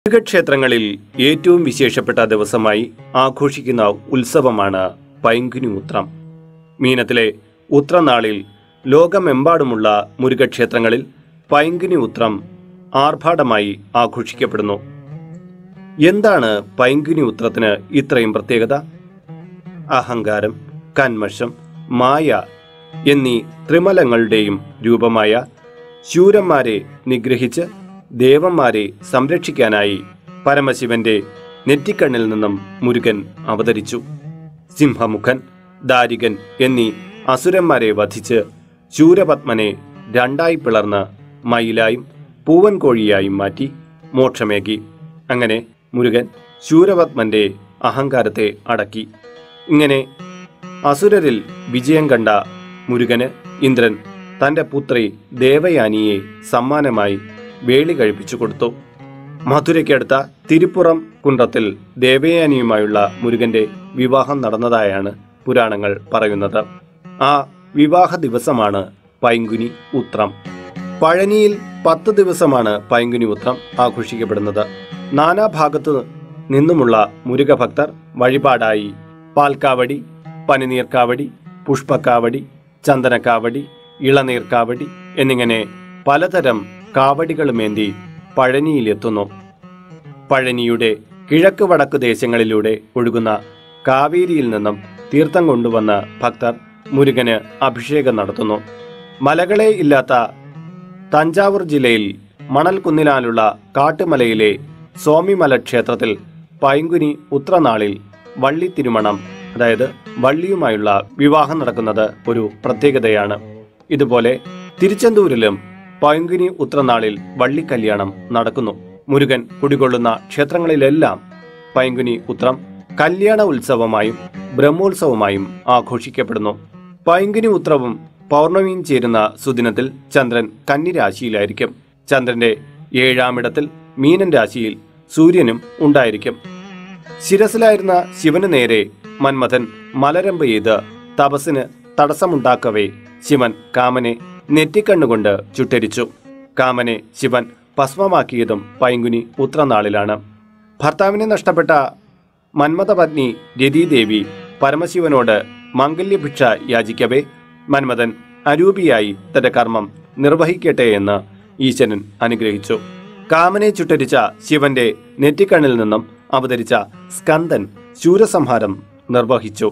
മുരുകക്ഷേത്രങ്ങളിൽ ഏറ്റവും വിശേഷപ്പെട്ട ദിവസമായി ആഘോഷിക്കുന്ന ഉത്സവമാണ് പൈങ്കുനി ഉത്രം മീനത്തിലെ ഉത്രനാളിൽ ലോകമെമ്പാടുമുള്ള മുരുകക്ഷേത്രങ്ങളിൽ പൈങ്കുനി ഉത്രം ആർഭാടമായി ആഘോഷിക്കപ്പെടുന്നു എന്താണ് പൈങ്കുനി ഉത്രത്തിന് ഇത്രയും പ്രത്യേകത അഹങ്കാരം കന്മഷം മായ എന്നീ ത്രിമലങ്ങളുടെയും രൂപമായ ശൂരന്മാരെ നിഗ്രഹിച്ച് ദേവന്മാരെ സംരക്ഷിക്കാനായി പരമശിവന്റെ നെറ്റിക്കണ്ണിൽ നിന്നും മുരുകൻ അവതരിച്ചു സിംഹമുഖൻ ദാരികൻ എന്നീ അസുരന്മാരെ വധിച്ച് ശൂരപത്മനെ രണ്ടായി പിളർന്ന് മയിലായും പൂവൻ കോഴിയായും മാറ്റി മോക്ഷമേകി അങ്ങനെ മുരുകൻ ശൂരപത്മന്റെ അഹങ്കാരത്തെ അടക്കി ഇങ്ങനെ അസുരരിൽ വിജയം കണ്ട മുരുകന് ഇന്ദ്രൻ തന്റെ പുത്രി ദേവയാനിയെ സമ്മാനമായി വേളി കഴിപ്പിച്ചു കൊടുത്തു മധുരയ്ക്കടുത്ത തിരുപ്പുറം കുன்றത്തിൽ ദേവയാനിയുമായുള്ള മുരുകന്റെ വിവാഹം നടന്നതായാണ് പുരാണങ്ങൾ പറയുന്നത് ആ വിവാഹ ദിവസമാണ് പൈങ്കുനി ഉത്രം പഴനിയിൽ പത്ത് ദിവസമാണ് പൈങ്കുനി ഉത്രം ആഘോഷിക്കപ്പെടുന്നത് നാനാഭാഗത്തു നിന്നുമുള്ള മുരുകഭക്തർ വഴിപാടായി പാൽക്കാവടി പനിനീർക്കാവടി പുഷ്പക്കാവടി ചന്ദനക്കാവടി ഇളനീർക്കാവടി എന്നിങ്ങനെ പലതരം കാവടികളുമേന്തി പഴനിയിലെത്തുന്നു പഴനിയുടെ കിഴക്ക് വടക്ക് ദേശങ്ങളിലൂടെ ഒഴുകുന്ന കാവേരിയിൽ നിന്നും തീർത്ഥം കൊണ്ടുവന്ന ഭക്തർ മുരുകന് അഭിഷേകം നടത്തുന്നു മലകളെ ഇല്ലാത്ത തഞ്ചാവൂർ ജില്ലയിൽ മണൽക്കുന്നിലാലുള്ള കാട്ടുമലയിലെ സ്വാമിമല ക്ഷേത്രത്തിൽ പൈങ്കുനി ഉത്രനാളിൽ വള്ളി തിരുമണം അതായത് വള്ളിയുമായുള്ള വിവാഹം നടക്കുന്നത് ഒരു പ്രത്യേകതയാണ് ഇതുപോലെ തിരുച്ചെന്തൂരിലും പൈങ്കുനി ഉത്രനാളിൽ വള്ളി കല്യാണം നടക്കുന്നു മുരുകൻ കുടികൊള്ളുന്ന ക്ഷേത്രങ്ങളിലെല്ലാം പൈങ്കുനി ഉത്രം കല്യാണ ഉത്സവമായും ബ്രഹ്മോത്സവമായും ആഘോഷിക്കപ്പെടുന്നു പൈങ്കുനി ഉത്രവും പൗർണമിയും ചേരുന്ന സുദിനത്തിൽ ചന്ദ്രൻ കന്നിരാശിയിലായിരിക്കും ചന്ദ്രന്റെ ഏഴാമിടത്തിൽ മീനൻ രാശിയിൽ സൂര്യനും ഉണ്ടായിരിക്കും ശിരസിലായിരുന്ന ശിവന് നേരെ മന്മഥൻ മലരമ്പ് ചെയ്ത് തപസ്സിന് തടസ്സമുണ്ടാക്കവേ ശിവൻ കാമനെ നെറ്റിക്കണ്ണുകൊണ്ട് ചുട്ടരിച്ചു കാമനെ ശിവൻ ഭസ്മമാക്കിയതും പൈങ്കുനി ഉത്രനാളിലാണ് ഭർത്താവിനെ നഷ്ടപ്പെട്ട മന്മഥപത്നി രതീദേവി പരമശിവനോട് മംഗല്യഭിക്ഷ യാചിക്കവേ മന്മഥൻ അരൂപിയായി തന്റെ കർമ്മം നിർവഹിക്കട്ടെ എന്ന് ഈശ്വരൻ അനുഗ്രഹിച്ചു കാമനെ ചുട്ടരിച്ച ശിവന്റെ നെറ്റിക്കണ്ണിൽ നിന്നും അവതരിച്ച സ്കന്ദൻ ശൂരസംഹാരം നിർവഹിച്ചു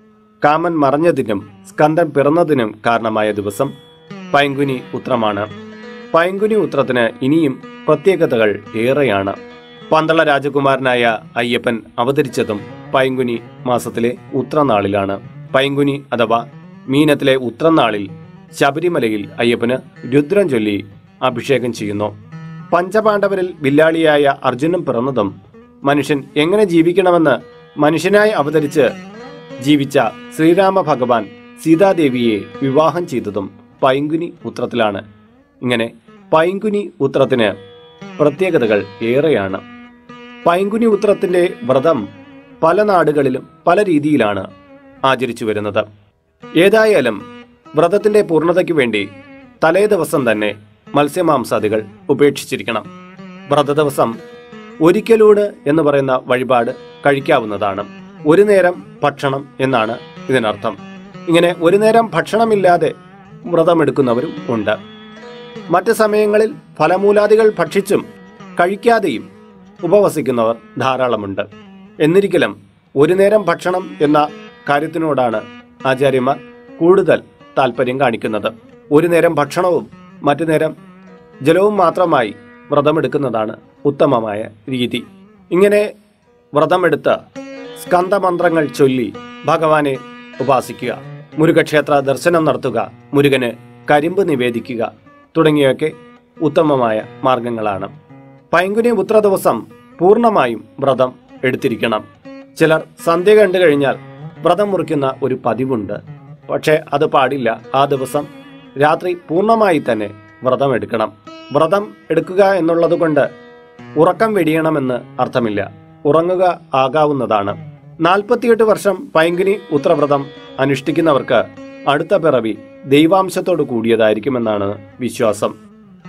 കാമൻ മറഞ്ഞതിനും സ്കന്ദൻ പിറന്നതിനും കാരണമായ ദിവസം പൈങ്കുനി ഉത്രമാണ് പൈങ്കുനി ഉത്രത്തിന് ഇനിയും പ്രത്യേകതകൾ ഏറെയാണ് പന്തള രാജകുമാരനായ അയ്യപ്പൻ അവതരിച്ചതും പൈങ്കുനി മാസത്തിലെ ഉത്രനാളിലാണ് പൈങ്കുനി അഥവാ മീനത്തിലെ ഉത്രനാളിൽ ശബരിമലയിൽ അയ്യപ്പന് രുദ്രം ചൊല്ലി അഭിഷേകം ചെയ്യുന്നു പഞ്ചപാണ്ഡവരിൽ വില്ലാളിയായ അർജുനൻ പിറന്നതും മനുഷ്യൻ എങ്ങനെ ജീവിക്കണമെന്ന് മനുഷ്യനായി അവതരിച്ച് ജീവിച്ച ശ്രീരാമ ഭഗവാൻ സീതാദേവിയെ വിവാഹം ചെയ്തതും പൈങ്കുനി ഉത്രത്തിലാണ് ഇങ്ങനെ പൈങ്കുനി ഉത്രത്തിന് പ്രത്യേകതകൾ ഏറെയാണ് പൈങ്കുനി ഉത്രത്തിന്റെ വ്രതം പല നാടുകളിലും പല രീതിയിലാണ് ആചരിച്ചു വരുന്നത് ഏതായാലും വ്രതത്തിന്റെ പൂർണ്ണതയ്ക്ക് വേണ്ടി തലേ ദിവസം തന്നെ മത്സ്യമാംസാദികൾ ഉപേക്ഷിച്ചിരിക്കണം വ്രത ദിവസം ഒരിക്കലൂട് എന്ന് പറയുന്ന വഴിപാട് കഴിക്കാവുന്നതാണ് ഒരു നേരം ഭക്ഷണം എന്നാണ് ഇതിനർത്ഥം ഇങ്ങനെ ഒരു നേരം ഭക്ഷണമില്ലാതെ വ്രതമെടുക്കുന്നവരും ഉണ്ട് മറ്റ് സമയങ്ങളിൽ ഫലമൂലാദികൾ ഭക്ഷിച്ചും കഴിക്കാതെയും ഉപവസിക്കുന്നവർ ധാരാളമുണ്ട് എന്നിരിക്കലും ഒരു നേരം ഭക്ഷണം എന്ന കാര്യത്തിനോടാണ് ആചാര്യന്മാർ കൂടുതൽ താല്പര്യം കാണിക്കുന്നത് ഒരു നേരം ഭക്ഷണവും മറ്റു നേരം ജലവും മാത്രമായി വ്രതമെടുക്കുന്നതാണ് ഉത്തമമായ രീതി ഇങ്ങനെ വ്രതമെടുത്ത് സ്കന്ദമന്ത്രങ്ങൾ ചൊല്ലി ഭഗവാനെ ഉപാസിക്കുക മുരുകക്ഷേത്ര ദർശനം നടത്തുക മുരുകന് കരിമ്പ് നിവേദിക്കുക തുടങ്ങിയൊക്കെ ഉത്തമമായ മാർഗങ്ങളാണ് പൈങ്കുനി ഉത്ര ദിവസം പൂർണ്ണമായും വ്രതം എടുത്തിരിക്കണം ചിലർ സന്ധ്യ കണ്ടു കഴിഞ്ഞാൽ വ്രതം മുറിക്കുന്ന ഒരു പതിവുണ്ട് പക്ഷേ അത് പാടില്ല ആ ദിവസം രാത്രി പൂർണ്ണമായി തന്നെ വ്രതം എടുക്കണം വ്രതം എടുക്കുക എന്നുള്ളത് കൊണ്ട് ഉറക്കം വെടിയണമെന്ന് അർത്ഥമില്ല ഉറങ്ങുക ആകാവുന്നതാണ് നാൽപ്പത്തിയെട്ട് വർഷം പൈങ്കുനി ഉത്രവ്രതം അനുഷ്ഠിക്കുന്നവർക്ക് അടുത്ത പിറവി ദൈവാംശത്തോട് കൂടിയതായിരിക്കുമെന്നാണ് വിശ്വാസം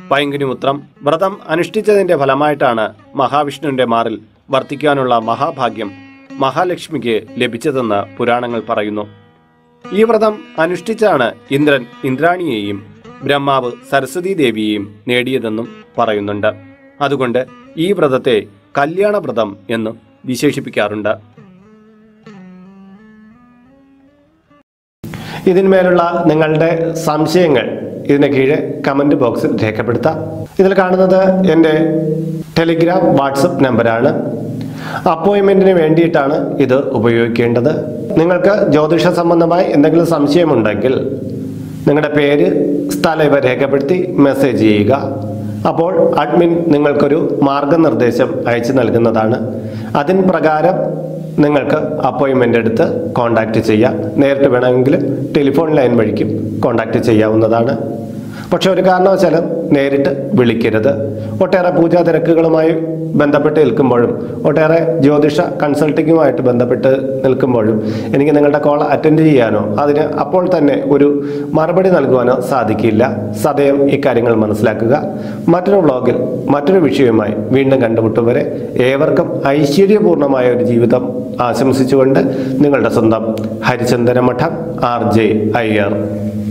പൈങ്കുനി ഉത്രം വ്രതം അനുഷ്ഠിച്ചതിന്റെ ഫലമായിട്ടാണ് മഹാവിഷ്ണുവിന്റെ മാറിൽ വർത്തിക്കാനുള്ള മഹാഭാഗ്യം മഹാലക്ഷ്മിക്ക് ലഭിച്ചതെന്ന് പുരാണങ്ങൾ പറയുന്നു ഈ വ്രതം അനുഷ്ഠിച്ചാണ് ഇന്ദ്രൻ ഇന്ദ്രാണിയെയും ബ്രഹ്മാവ് സരസ്വതി ദേവിയെയും നേടിയതെന്നും പറയുന്നുണ്ട് അതുകൊണ്ട് ഈ വ്രതത്തെ കല്യാണ വ്രതം എന്നും വിശേഷിപ്പിക്കാറുണ്ട് ഇതിന്മേലുള്ള നിങ്ങളുടെ സംശയങ്ങൾ ഇതിന് കീഴെ കമൻറ്റ് ബോക്സിൽ രേഖപ്പെടുത്താം ഇതിൽ കാണുന്നത് എൻ്റെ ടെലിഗ്രാം വാട്സപ്പ് നമ്പറാണ് അപ്പോയിൻമെൻറ്റിന് വേണ്ടിയിട്ടാണ് ഇത് ഉപയോഗിക്കേണ്ടത് നിങ്ങൾക്ക് ജ്യോതിഷ സംബന്ധമായി എന്തെങ്കിലും സംശയമുണ്ടെങ്കിൽ നിങ്ങളുടെ പേര് സ്ഥലം ഇവ രേഖപ്പെടുത്തി മെസ്സേജ് ചെയ്യുക അപ്പോൾ അഡ്മിൻ നിങ്ങൾക്കൊരു മാർഗനിർദ്ദേശം അയച്ചു നൽകുന്നതാണ് അതിൻ പ്രകാരം നിങ്ങൾക്ക് അപ്പോയിൻമെൻ്റ് എടുത്ത് കോൺടാക്റ്റ് ചെയ്യാം നേരിട്ട് വേണമെങ്കിൽ ടെലിഫോൺ ലൈൻ വഴിക്കും കോൺടാക്റ്റ് ചെയ്യാവുന്നതാണ് പക്ഷെ ഒരു കാരണവശാലും നേരിട്ട് വിളിക്കരുത് ഒട്ടേറെ പൂജാ തിരക്കുകളുമായി ബന്ധപ്പെട്ട് നിൽക്കുമ്പോഴും ഒട്ടേറെ ജ്യോതിഷ കൺസൾട്ടിങ്ങുമായിട്ട് ബന്ധപ്പെട്ട് നിൽക്കുമ്പോഴും എനിക്ക് നിങ്ങളുടെ കോൾ അറ്റൻഡ് ചെയ്യാനോ അതിന് അപ്പോൾ തന്നെ ഒരു മറുപടി നൽകുവാനോ സാധിക്കില്ല സദയം ഇക്കാര്യങ്ങൾ മനസ്സിലാക്കുക മറ്റൊരു വ്ളോഗിൽ മറ്റൊരു വിഷയവുമായി വീണ്ടും കണ്ടുമുട്ടും വരെ ഏവർക്കും ഐശ്വര്യപൂർണമായ ഒരു ജീവിതം ആശംസിച്ചുകൊണ്ട് നിങ്ങളുടെ സ്വന്തം ഹരിചന്ദന മഠം ആർ ജെ അയ്യർ